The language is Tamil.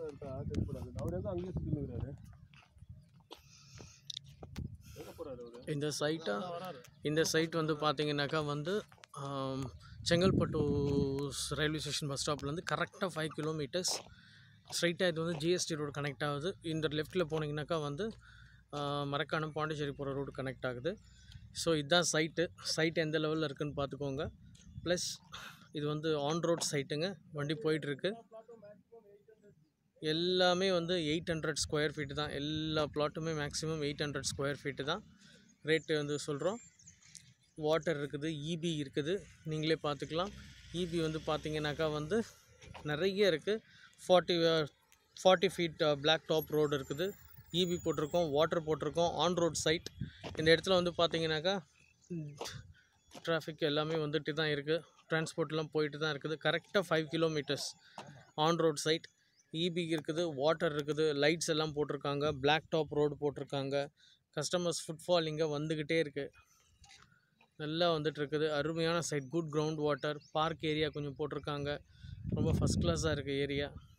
ஃபோட்டோ எடுத்தா தெரியக்கூடாது அவர் எங்கே அங்கேயே சுற்றி நிற்கிறாரு எங்கே போகிறாரு அவர் இந்த சைட்டா வராரு இந்த சைட் வந்து பார்த்தீங்கன்னாக்கா வந்து ஆம், செங்கல்பட்டு ரயில்வே ஸ்டேஷன் பஸ் ஸ்டாப்லேருந்து கரெக்டாக ஃபைவ் கிலோமீட்டர்ஸ் ஸ்ட்ரைட்டாக இது வந்து ஜிஎஸ்டி ரோடு கனெக்ட் ஆகுது இந்த லெஃப்ட்டில் போனீங்கன்னாக்கா வந்து ஆ, மரக்காணம் பாண்டிச்சேரி போகிற ரோடு கனெக்ட் ஆகுது ஸோ இதுதான் சைட்டு சைட் எந்த லெவலில் இருக்குன்னு பார்த்துக்கோங்க ப்ளஸ் இது வந்து ஆன் ரோட் சைட்டுங்க வண்டி போயிட்டுருக்கு எல்லாமே வந்து எயிட் ஹண்ட்ரட் ஸ்கொயர் ஃபீட்டு தான் எல்லா பிளாட்டுமே maximum eight hundred square feet தான் ரேட்டு வந்து சொல்கிறோம் வாட்டர் இருக்குது இபி இருக்குது நீங்களே பார்த்துக்கலாம் இபி வந்து பார்த்தீங்கன்னாக்கா வந்து நிறைய இருக்குது forty forty feet black top road இருக்குது இபி போட்டிருக்கோம் வாட்டர் போட்டிருக்கோம் ஆன் ரோட் சைட் இந்த இடத்துல வந்து பார்த்தீங்கன்னாக்கா டிராஃபிக் எல்லாமே வந்துட்டு தான் இருக்குது டிரான்ஸ்போர்ட்லாம் போயிட்டு தான் இருக்குது கரெக்டாக five kilometres on road side EB இருக்குது வாட்டர் இருக்குது லைட்ஸ் எல்லாம் போட்டிருக்காங்க பிளாக் டாப் ரோடு போட்டிருக்காங்க கஸ்டமர்ஸ் ஃபுட்ஃபால் இங்கே வந்துக்கிட்டே இருக்குது நல்லா வந்துட்டு இருக்குது அருமையான site good ground water park area கொஞ்சம் போட்டிருக்காங்க ரொம்ப ஃபஸ்ட் கிளாஸாக இருக்குது ஏரியா